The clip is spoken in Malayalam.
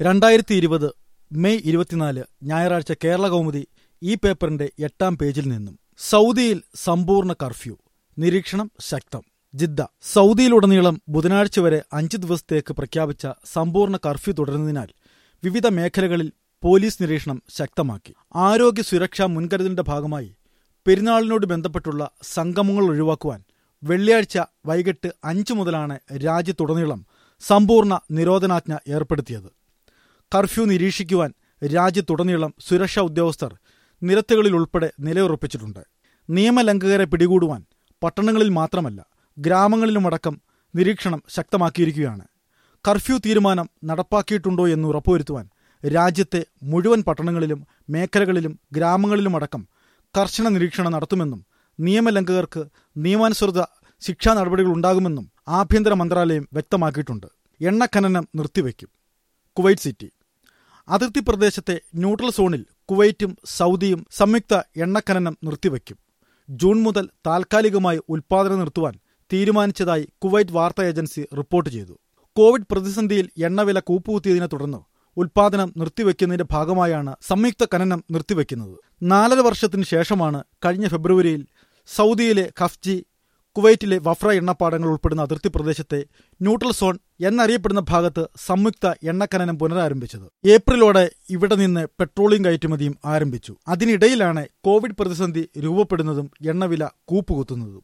രണ്ടായിരത്തി ഇരുപത് മെയ് ഇരുപത്തിനാല് ഞായറാഴ്ച കേരള കൗമുദി ഈ പേപ്പറിന്റെ എട്ടാം പേജിൽ നിന്നും സൗദിയിൽ സമ്പൂർണ്ണ കർഫ്യൂ നിരീക്ഷണം ശക്തം ജിദ്ദ സൗദിയിലുടനീളം ബുധനാഴ്ച വരെ അഞ്ച് ദിവസത്തേക്ക് പ്രഖ്യാപിച്ച സമ്പൂർണ്ണ കർഫ്യൂ തുടരുന്നതിനാൽ വിവിധ മേഖലകളിൽ പോലീസ് നിരീക്ഷണം ശക്തമാക്കി ആരോഗ്യ സുരക്ഷാ മുൻകരുതലിന്റെ ഭാഗമായി പെരുന്നാളിനോട് ബന്ധപ്പെട്ടുള്ള സംഗമങ്ങൾ ഒഴിവാക്കുവാൻ വെള്ളിയാഴ്ച വൈകിട്ട് അഞ്ചു മുതലാണ് രാജ്യത്തുടനീളം സമ്പൂർണ്ണ നിരോധനാജ്ഞ ഏർപ്പെടുത്തിയത് കർഫ്യൂ നിരീക്ഷിക്കുവാൻ രാജ്യത്തുടനീളം സുരക്ഷാ ഉദ്യോഗസ്ഥർ നിരത്തുകളിൽ ഉൾപ്പെടെ നിലയുറപ്പിച്ചിട്ടുണ്ട് നിയമലംഘകരെ പിടികൂടുവാൻ പട്ടണങ്ങളിൽ മാത്രമല്ല ഗ്രാമങ്ങളിലുമടക്കം നിരീക്ഷണം ശക്തമാക്കിയിരിക്കുകയാണ് കർഫ്യൂ തീരുമാനം നടപ്പാക്കിയിട്ടുണ്ടോ എന്ന് ഉറപ്പുവരുത്തുവാൻ രാജ്യത്തെ മുഴുവൻ പട്ടണങ്ങളിലും മേഖലകളിലും ഗ്രാമങ്ങളിലുമടക്കം കർശന നിരീക്ഷണം നടത്തുമെന്നും നിയമലംഘകർക്ക് നിയമാനുസൃത ശിക്ഷാ നടപടികൾ ഉണ്ടാകുമെന്നും ആഭ്യന്തര മന്ത്രാലയം വ്യക്തമാക്കിയിട്ടുണ്ട് എണ്ണ ഖനനം നിർത്തിവെക്കും കുവൈറ്റ് സിറ്റി അതിർത്തി പ്രദേശത്തെ ന്യൂട്രൽ സോണിൽ കുവൈറ്റും സൗദിയും സംയുക്ത എണ്ണഖനനം നിർത്തിവെക്കും ജൂൺ മുതൽ താൽക്കാലികമായി ഉൽപാദനം നിർത്തുവാൻ തീരുമാനിച്ചതായി കുവൈറ്റ് വാർത്താ ഏജൻസി റിപ്പോർട്ട് ചെയ്തു കോവിഡ് പ്രതിസന്ധിയിൽ എണ്ണവില കൂപ്പുകുത്തിയതിനെ തുടർന്ന് ഉൽപാദനം നിർത്തിവെക്കുന്നതിന്റെ ഭാഗമായാണ് സംയുക്ത ഖനനം നിർത്തിവെക്കുന്നത് നാലര വർഷത്തിനു ശേഷമാണ് കഴിഞ്ഞ ഫെബ്രുവരിയിൽ സൗദിയിലെ ഖഫ്ജി കുവൈറ്റിലെ വഫ്ര എണ്ണപ്പാടങ്ങൾ ഉൾപ്പെടുന്ന അതിർത്തി പ്രദേശത്തെ ന്യൂട്രൽ സോൺ എന്നറിയപ്പെടുന്ന ഭാഗത്ത് സംയുക്ത എണ്ണഖനനം പുനരാരംഭിച്ചത് ഏപ്രിലോടെ ഇവിടെ നിന്ന് പെട്രോളിയം കയറ്റുമതിയും ആരംഭിച്ചു അതിനിടയിലാണ് കോവിഡ് പ്രതിസന്ധി രൂപപ്പെടുന്നതും എണ്ണവില കൂപ്പുകുത്തുന്നതും